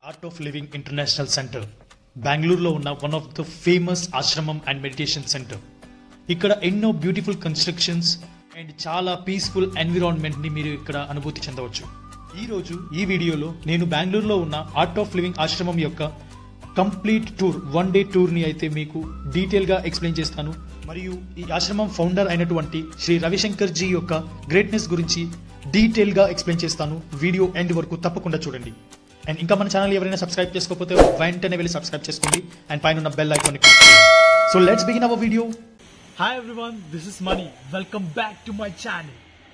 Art of living international centre బెంగళూరులో ఉన్న one of the famous ఆశ్రమం అండ్ మెడిటేషన్ సెంటర్ ఇక్కడ ఎన్నో బ్యూటిఫుల్ కన్స్ట్రక్షన్స్ అండ్ చాలా పీస్ఫుల్ ఎన్విరాన్మెంట్ని మీరు ఇక్కడ అనుభూతి చెందవచ్చు ఈ రోజు ఈ వీడియోలో నేను బెంగళూరులో ఉన్న ఆర్ట్ ఆఫ్ లివింగ్ ఆశ్రమం యొక్క కంప్లీట్ టూర్ వన్ డే టూర్ని అయితే మీకు డీటెయిల్గా ఎక్స్ప్లెయిన్ చేస్తాను మరియు ఈ ఆశ్రమం ఫౌండర్ అయినటువంటి శ్రీ రవిశంకర్ జీ యొక్క గ్రేట్నెస్ గురించి డీటెయిల్గా ఎక్స్ప్లెయిన్ చేస్తాను వీడియో ఎండ్ వరకు తప్పకుండా చూడండి అండ్ ఇంకా మన ఛానల్ ఎవరైనా సబ్స్క్రైబ్ చేసుకోకపోతే వెంటనే వెళ్ళి సబ్స్క్రైబ్ చేసుకోండి అండ్ పైన ఉన్న బెల్ ఐకాన్ క్లిక్ చేయండి so let's begin our video Hi everyone, this is Money. Welcome back to my channel.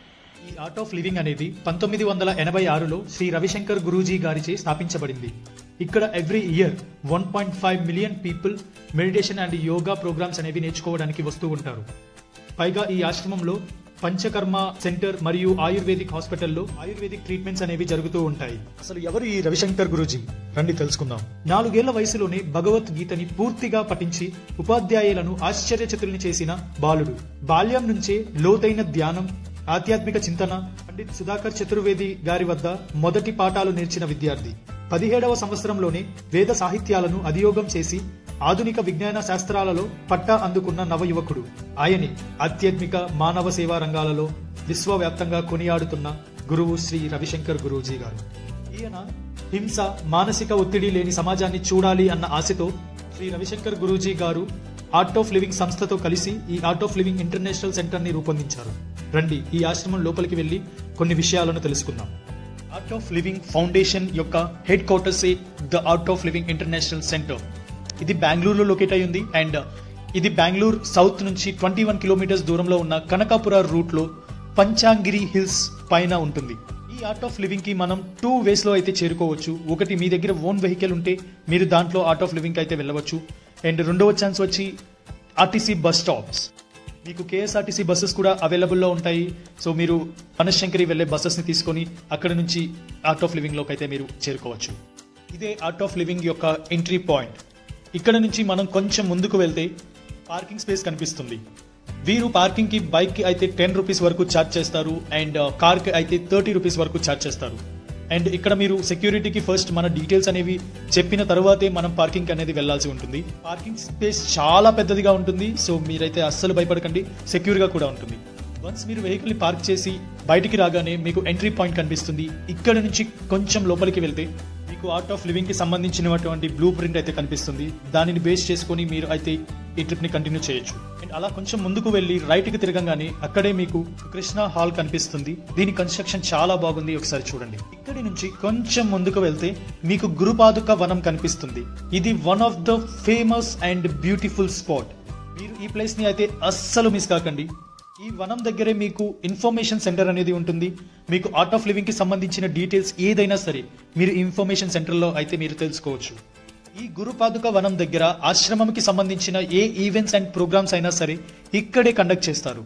ఈ ఆర్ట్ ఆఫ్ లివింగ్ అనేది పంతొమ్మిది వందల ఎనభై ఆరులో శ్రీ రవిశంకర్ గురూజీ గారిచే స్థాపించబడింది ఇక్కడ every year one point five million people meditation and yoga programmes అనేవి నేర్చుకోవడానికి వస్తూ ఉంటారు పైగా ఈ ఆశ్రమంలో పంచకర్మ సెంటర్ మరియు ఆయుర్వేదిక్ హాస్పిటల్లో ఆయుర్వేదిక్ ట్రీట్మెంట్స్ అనేవి జరుగుతూ ఉంటాయి అసలు ఎవరు ఈ రవిశంకర్ గురూజీ రండి తెలుసుకుందాం నాలుగేళ్ల వయసులోనే భగవద్గీతని పూర్తిగా పఠించి ఉపాధ్యాయులను ఆశ్చర్యచతుల్ని చేసిన బాలుడు బాల్యం నుంచే లోతైన ధ్యానం ఆధ్యాత్మిక చింతన పండిత్ సుధాకర్ చతుర్వేది గారి వద్ద మొదటి పాఠాలు నేర్చిన విద్యార్థి పదిహేడవ సంవత్సరంలోనే వేద సాహిత్యాలను అధియోగం చేసి ఆధునిక విజ్ఞాన శాస్త్రాలలో పట్టా అందుకున్న నవయువకుడు ఆయనే ఆధ్యాత్మిక మానవ సేవా రంగాలలో విశ్వవ్యాప్తంగా కొనియాడుతున్న గురువు శ్రీ రవిశంకర్ గురూజీ గారు ఈయన హింస మానసిక ఒత్తిడి లేని సమాజాన్ని చూడాలి అన్న ఆశతో శ్రీ రవిశంకర్ గురూజీ గారు ఆర్ట్ ఆఫ్ లివింగ్ సంస్థతో కలిసి ఈ art of living international centre ని రూపొందించారు రండి ఈ ఆశ్రమం లోపలికి వెళ్లి కొన్ని విషయాలను తెలుసుకుందాం ఆర్ట్ ఆఫ్ లివింగ్ ఫౌండేషన్ యొక్క headquarters the art of living international centre ఇది బెంగళూరులో లొకేట్ అయి ఉంది అండ్ ఇది బెంగళూరు సౌత్ నుంచి ట్వంటీ వన్ కిలోమీటర్స్ దూరంలో ఉన్న కనకాపుర రూట్ లో పంచాంగిరి హిల్స్ పైన ఉంటుంది ఈ ఆర్ట్ ఆఫ్ లివింగ్ కి మనం టూ వేస్ లో అయితే చేరుకోవచ్చు ఒకటి మీ దగ్గర ఓన్ వెహికల్ ఉంటే మీరు దాంట్లో ఆర్ట్ ఆఫ్ లివింగ్ అయితే వెళ్ళవచ్చు అండ్ రెండవ ఛాన్స్ వచ్చి ఆర్టీసీ బస్ స్టాప్స్ మీకు కేఎస్ఆర్టీసీ బస్సెస్ కూడా అవైలబుల్లో ఉంటాయి సో మీరు మనశంకరి వెళ్ళే బస్సెస్ని తీసుకొని అక్కడ నుంచి ఆర్ట్ ఆఫ్ లివింగ్లోకి అయితే మీరు చేరుకోవచ్చు ఇదే ఆర్ట్ ఆఫ్ లివింగ్ యొక్క ఎంట్రీ పాయింట్ ఇక్కడ నుంచి మనం కొంచెం ముందుకు వెళ్తే పార్కింగ్ స్పేస్ కనిపిస్తుంది వీరు పార్కింగ్ కి బైక్ కి అయితే టెన్ రూపీస్ వరకు ఛార్జ్ చేస్తారు అండ్ కార్ కి అయితే థర్టీ రూపీస్ వరకు ఛార్జ్ చేస్తారు అండ్ ఇక్కడ మీరు సెక్యూరిటీకి ఫస్ట్ మన డీటెయిల్స్ అనేవి చెప్పిన తర్వాతే మనం పార్కింగ్ అనేది వెళ్ళాల్సి ఉంటుంది పార్కింగ్ స్పేస్ చాలా పెద్దదిగా ఉంటుంది సో మీరైతే అస్సలు భయపడకండి సెక్యూర్ గా కూడా ఉంటుంది వన్స్ మీరు వెహికల్ ని పార్క్ చేసి బయటికి రాగానే మీకు ఎంట్రీ పాయింట్ కనిపిస్తుంది ఇక్కడ నుంచి కొంచెం లోపలికి వెళ్తే మీకు ఆర్ట్ ఆఫ్ లివింగ్ కి సంబంధించినటువంటి బ్లూ ప్రింట్ అయితే కనిపిస్తుంది దానిని బేస్ చేసుకొని మీరు అయితే ఈ ట్రిప్ ని కంటిన్యూ చేయొచ్చు అండ్ అలా కొంచెం ముందుకు వెళ్ళి రైట్ కి తిరగంగానే అక్కడే మీకు కృష్ణ హాల్ కనిపిస్తుంది దీని కన్స్ట్రక్షన్ చాలా బాగుంది ఒకసారి చూడండి ఇక్కడి నుంచి కొంచెం ముందుకు వెళ్తే మీకు గురుపాదుక వనం కనిపిస్తుంది ఇది one of the famous and beautiful spot మీరు ఈ ప్లేస్ ని అయితే అస్సలు మిస్ కాకండి ఈ వనం దగ్గరే మీకు ఇన్ఫర్మేషన్ సెంటర్ అనేది ఉంటుంది మీకు ఆర్ట్ ఆఫ్ లివింగ్ కి సంబంధించిన డీటెయిల్స్ ఏదైనా సరే మీరు ఇన్ఫర్మేషన్ సెంటర్లో అయితే మీరు తెలుసుకోవచ్చు ఈ గురుపాదుక వనం దగ్గర ఆశ్రమంకి సంబంధించిన ఏ ఈవెంట్స్ అండ్ ప్రోగ్రామ్స్ అయినా సరే ఇక్కడే కండక్ట్ చేస్తారు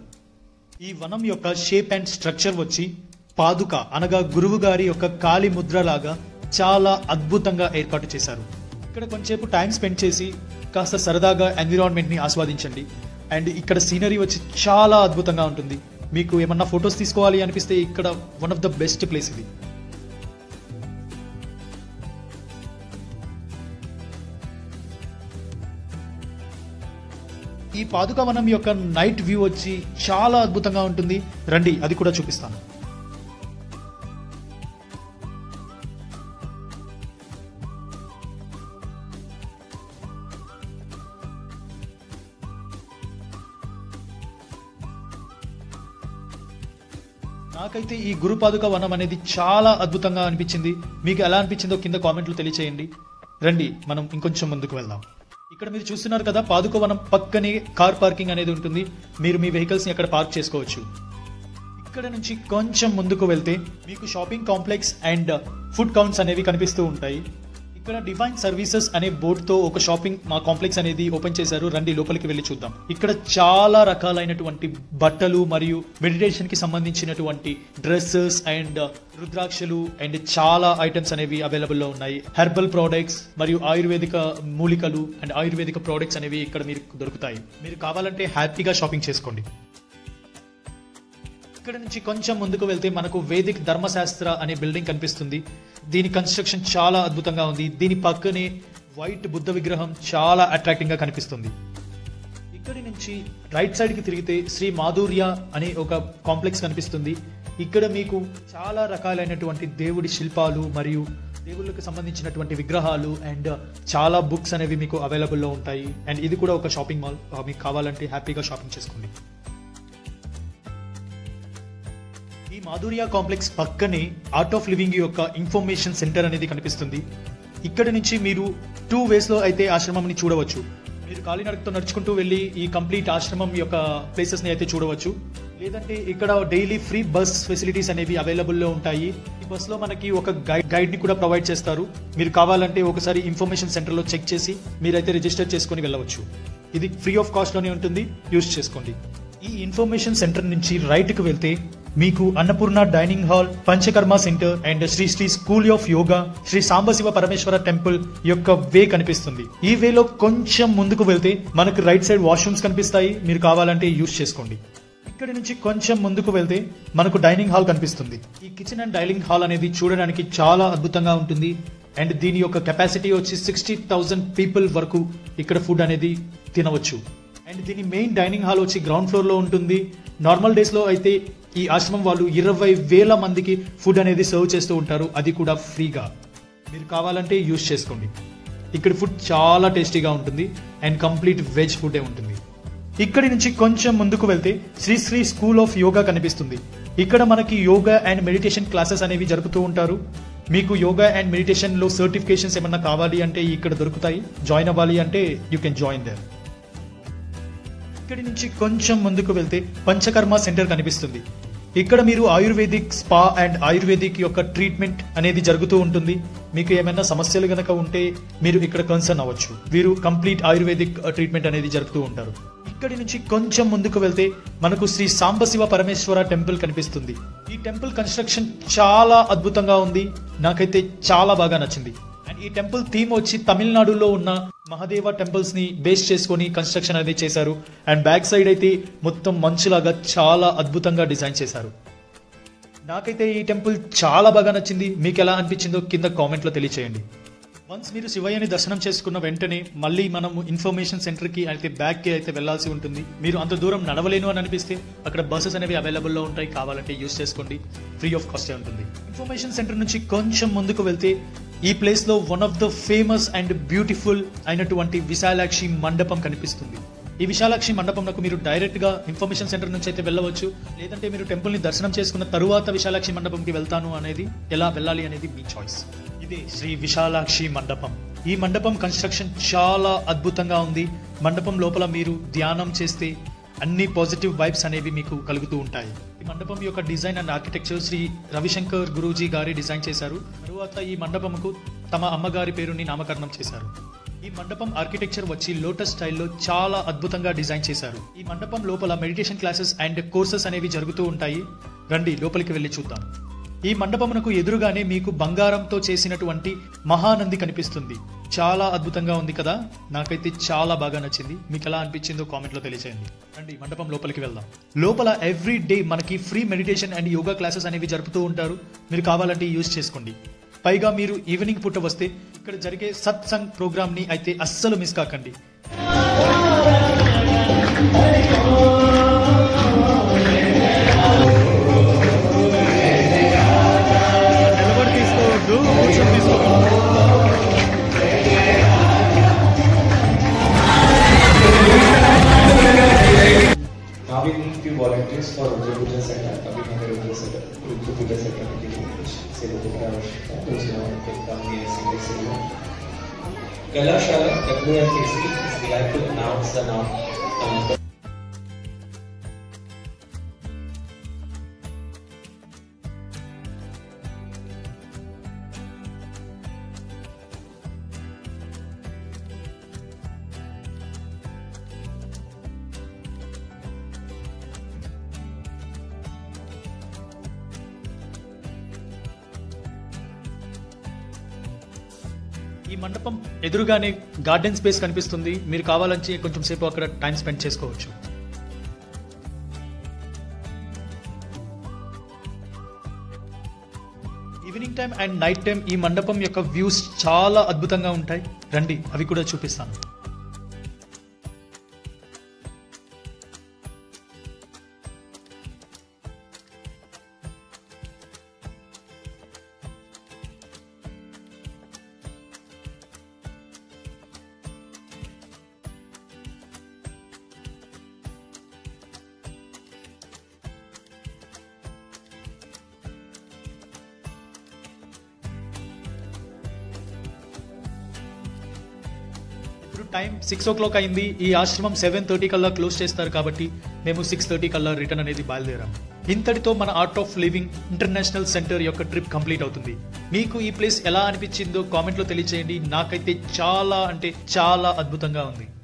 ఈ వనం యొక్క షేప్ అండ్ స్ట్రక్చర్ వచ్చి పాదుక అనగా గురువు గారి యొక్క కాలి ముద్ర లాగా చాలా అద్భుతంగా ఏర్పాటు చేశారు ఇక్కడ కొంచెంసేపు టైం స్పెండ్ చేసి కాస్త సరదాగా ఎన్విరాన్మెంట్ ని ఆస్వాదించండి అండ్ ఇక్కడ సీనరీ వచ్చి చాలా అద్భుతంగా ఉంటుంది మీకు ఏమన్నా ఫొటోస్ తీసుకోవాలి అనిపిస్తే ఇక్కడ one of the best place ఇది ఈ పాదుకవనం యొక్క నైట్ వ్యూ వచ్చి చాలా అద్భుతంగా ఉంటుంది రండి అది కూడా చూపిస్తాను నాకైతే ఈ గురుపాదుక వనం అనేది చాలా అద్భుతంగా అనిపించింది మీకు ఎలా అనిపించిందో కింద కామెంట్లు తెలియచేయండి రండి మనం ఇంకొంచెం ముందుకు వెళ్దాం ఇక్కడ మీరు చూస్తున్నారు కదా పాదుక వనం పక్కనే కార్ పార్కింగ్ అనేది ఉంటుంది మీరు మీ వెహికల్స్ ని అక్కడ పార్క్ చేసుకోవచ్చు ఇక్కడ నుంచి కొంచెం ముందుకు వెళ్తే మీకు shopping complex and food counts అనేవి కనిపిస్తూ ఉంటాయి ఇక్కడ డివైన్ సర్వీసెస్ అనే బోర్డ్ తో ఒక షాపింగ్ మా కాంప్లెక్స్ అనేది ఓపెన్ చేశారు రండి లోపలికి వెళ్ళి చూద్దాం ఇక్కడ చాలా రకాలైనటువంటి బట్టలు మరియు మెడిటేషన్ కి సంబంధించినటువంటి డ్రెస్సెస్ అండ్ రుద్రాక్షలు అండ్ చాలా ఐటమ్స్ అనేవి అవైలబుల్ లో ఉన్నాయి హెర్బల్ ప్రోడక్ట్స్ మరియు ఆయుర్వేదిక మూలికలు అండ్ ఆయుర్వేదిక ప్రోడక్ట్స్ అనేవి ఇక్కడ మీకు దొరుకుతాయి మీరు కావాలంటే హ్యాపీగా షాపింగ్ చేసుకోండి ఇక్కడ నుంచి కొంచెం ముందుకు వెళ్తే మనకు వేదిక్ ధర్మశాస్త్ర అనే బిల్డింగ్ కనిపిస్తుంది దీని కన్స్ట్రక్షన్ చాలా అద్భుతంగా ఉంది దీని పక్కనే వైట్ బుద్ధ విగ్రహం చాలా అట్రాక్టింగ్ గా కనిపిస్తుంది ఇక్కడి నుంచి రైట్ సైడ్ కి తిరిగితే శ్రీ మాధుర్య అనే ఒక కాంప్లెక్స్ కనిపిస్తుంది ఇక్కడ మీకు చాలా రకాలైనటువంటి దేవుడి శిల్పాలు మరియు దేవుళ్ళకి సంబంధించినటువంటి విగ్రహాలు అండ్ చాలా బుక్స్ అనేవి మీకు అవైలబుల్లో ఉంటాయి అండ్ ఇది కూడా ఒక షాపింగ్ మాల్ మీకు కావాలంటే హ్యాపీగా షాపింగ్ చేసుకోండి ఈ మాధుర్య కాంప్లెక్స్ పక్కనే ఆర్ట్ ఆఫ్ లివింగ్ యొక్క ఇన్ఫర్మేషన్ సెంటర్ అనేది కనిపిస్తుంది ఇక్కడ నుంచి మీరు టూ వేస్ లో అయితే ఆశ్రమంని చూడవచ్చు మీరు కాలినడకతో నడుచుకుంటూ వెళ్ళి ఈ కంప్లీట్ ఆశ్రమం యొక్క ప్లేసెస్ ని అయితే చూడవచ్చు లేదంటే ఇక్కడ డైలీ ఫ్రీ బస్ ఫెసిలిటీస్ అనేవి అవైలబుల్ లో ఉంటాయి ఈ బస్ లో మనకి ఒక గైడ్ గైడ్ ని కూడా ప్రొవైడ్ చేస్తారు మీరు కావాలంటే ఒకసారి ఇన్ఫర్మేషన్ సెంటర్ లో చెక్ చేసి మీరైతే రిజిస్టర్ చేసుకొని వెళ్ళవచ్చు ఇది ఫ్రీ ఆఫ్ కాస్ట్ లోనే ఉంటుంది యూజ్ చేసుకోండి ఈ ఇన్ఫర్మేషన్ సెంటర్ నుంచి రైట్ కు వెళ్తే మీకు Annapurna dining hall panchakarma centre and Shri Shri school of yoga Shri Sambashiva Parameshwara temple యొక్క వే కనిపిస్తుంది ఈ వేలో కొంచెం ముందుకు వెళ్తే మనకు రైట్ సైడ్ వాష్రూమ్స్ కనిపిస్తాయి మీరు కావాలంటే యూజ్ చేసుకోండి ఇక్కడ నుంచి కొంచెం ముందుకు వెళ్తే మనకు డైనింగ్ హాల్ కనిపిస్తుంది ఈ కిచెన్ అండ్ డైనింగ్ హాల్ అనేది చూడడానికి చాలా అద్భుతంగా ఉంటుంది అండ్ దీని యొక్క కెపాసిటీ వచ్చి సిక్స్టీ థౌసండ్ పీపుల్ వరకు ఇక్కడ ఫుడ్ అనేది తినవచ్చు అండ్ దీని మెయిన్ డైనింగ్ హాల్ వచ్చి గ్రౌండ్ ఫ్లోర్ లో ఉంటుంది నార్మల్ డేస్ లో అయితే ఈ ఆశ్రమం వాళ్ళు ఇరవై వేల మందికి ఫుడ్ అనేది సర్వ్ చేస్తూ ఉంటారు అది కూడా ఫ్రీగా మీరు కావాలంటే యూజ్ చేసుకోండి ఇక్కడ ఫుడ్ చాలా టేస్టీగా ఉంటుంది అండ్ కంప్లీట్ వెజ్ ఫుడే ఉంటుంది ఇక్కడి నుంచి కొంచెం ముందుకు వెళ్తే Shri Shri school of yoga కనిపిస్తుంది ఇక్కడ మనకి యోగా అండ్ మెడిటేషన్ క్లాసెస్ అనేవి జరుపుతూ ఉంటారు మీకు యోగా అండ్ మెడిటేషన్ లో సర్టిఫికేషన్స్ ఏమన్నా కావాలి అంటే ఇక్కడ దొరుకుతాయి జాయిన్ అవ్వాలి అంటే యూ కెన్ జాయిన్ దేర్ ఇక్కడి నుంచి కొంచెం ముందుకు వెళ్తే పంచకర్మ సెంటర్ కనిపిస్తుంది ఇక్కడ మీరు ఆయుర్వేదిక్ స్పా అండ్ ఆయుర్వేదిక్ యొక్క ట్రీట్మెంట్ అనేది జరుగుతూ ఉంటుంది మీకు ఏమైనా సమస్యలు గనక ఉంటే మీరు ఇక్కడ కన్సర్న్ అవ్వచ్చు వీరు కంప్లీట్ ఆయుర్వేదిక్ ట్రీట్మెంట్ అనేది జరుపుతూ ఉంటారు ఇక్కడి నుంచి కొంచెం ముందుకు వెళ్తే మనకు శ్రీ సాంబశివ పరమేశ్వర టెంపుల్ కనిపిస్తుంది ఈ టెంపుల్ కన్స్ట్రక్షన్ చాలా అద్భుతంగా ఉంది నాకైతే చాలా బాగా నచ్చింది అండ్ ఈ టెంపుల్ థీమ్ వచ్చి తమిళనాడులో ఉన్న మహాదేవ టెంపుల్స్ ని బేస్ చేసుకొని కన్స్ట్రక్షన్ అనేది చేశారు అండ్ బ్యాక్ సైడ్ అయితే మొత్తం మంచులాగా చాలా అద్భుతంగా డిజైన్ చేశారు నాకైతే ఈ టెంపుల్ చాలా బాగా నచ్చింది మీకు ఎలా అనిపించిందో కింద కామెంట్ లో తెలియచేయండి వన్స్ మీరు శివయ్యని దర్శనం చేసుకున్న వెంటనే మళ్ళీ మనము ఇన్ఫర్మేషన్ సెంటర్ కి అయితే బ్యాక్ కి అయితే వెళ్లాల్సి ఉంటుంది మీరు అంత దూరం నడవలేను అని అనిపిస్తే అక్కడ బస్సెస్ అనేవి అవైలబుల్ లో ఉంటాయి కావాలంటే యూస్ చేసుకోండి ఫ్రీ ఆఫ్ కాస్ట్ ఉంటుంది ఇన్ఫర్మేషన్ సెంటర్ నుంచి కొంచెం ముందుకు వెళ్తే ఈ ప్లేస్ లో one of the famous and beautiful అయినటువంటి విశాలాక్షి మండపం కనిపిస్తుంది ఈ విశాలాక్షి మండపంలో మీరు డైరెక్ట్ గా ఇన్ఫర్మేషన్ సెంటర్ నుంచి అయితే వెళ్ళవచ్చు లేదంటే మీరు టెంపుల్ ని దర్శనం చేసుకున్న తరువాత విశాలాక్షి మండపంకి వెళ్తాను అనేది ఎలా వెళ్ళాలి అనేది మీ చాయిస్ ఇదే శ్రీ విశాలాక్షి మండపం ఈ మండపం కన్స్ట్రక్షన్ చాలా అద్భుతంగా ఉంది మండపం లోపల మీరు ధ్యానం చేస్తే అన్ని పాజిటివ్ వైబ్స్ అనేవి మీకు కలుగుతూ ఉంటాయి ఈ మండపం యొక్క design and architecture Shri Ravishankar Guruji గారి డిజైన్ చేశారు తరువాత ఈ మండపంకు తమ అమ్మగారి పేరుని నామకరణం చేశారు ఈ మండపం ఆర్కిటెక్చర్ వచ్చి లోటస్ స్టైల్లో చాలా అద్భుతంగా డిజైన్ చేశారు ఈ మండపం లోపల మెడిటేషన్ క్లాసెస్ అండ్ కోర్సెస్ అనేవి జరుగుతూ ఉంటాయి రండి లోపలికి వెళ్ళి చూద్దాం ఈ మండపమునకు ఎదురుగానే మీకు బంగారంతో చేసినటువంటి మహానంది కనిపిస్తుంది చాలా అద్భుతంగా ఉంది కదా నాకైతే చాలా బాగా నచ్చింది మీకు ఎలా అనిపించిందో కామెంట్ లో తెలియజేయండి రండి మండపం లోపలికి వెళ్దాం లోపల ఎవ్రీ డే మనకి free meditation and yoga classes అనేవి జరుపుతూ ఉంటారు మీరు కావాలంటే యూజ్ చేసుకోండి పైగా మీరు ఈవినింగ్ పూట వస్తే ఇక్కడ జరిగే సత్సంగ్ ప్రోగ్రామ్ ని అయితే అస్సలు మిస్ కాకండి నిలబడి తీసుకోవద్దు కూర్చొని తీసుకోవద్దు Now we need few volunteers for Rudra Puja setup, Abhinanda Rudra setup, Rudra Puja setup in English. Seva Puja Avashika, those who want to come here sing this song. Kalashala WFAC is glad to announce the now. Uh, ఈ మండపం ఎదురుగానే garden space కనిపిస్తుంది మీరు కావాలంటే కొంచెం సేపు అక్కడ time spend చేసుకోవచ్చు టైం అండ్ నైట్ టైం ఈ మండపం యొక్క వ్యూస్ చాలా అద్భుతంగా ఉంటాయి రండి అవి కూడా చూపిస్తాను ఇప్పుడు టైం సిక్స్ ఓ క్లాక్ అయింది ఈ ఆశ్రమం సెవెన్ థర్టీ కల్లా క్లోజ్ చేస్తారు కాబట్టి మేము సిక్స్ థర్టీ కల్లా రిటర్న్ అనేది బయలుదేరాం ఇంతటితో మన art of living international centre యొక్క ట్రిప్ కంప్లీట్ అవుతుంది మీకు ఈ ప్లేస్ ఎలా అనిపించిందో కామెంట్లో తెలియచేయండి నాకైతే చాలా అంటే చాలా అద్భుతంగా ఉంది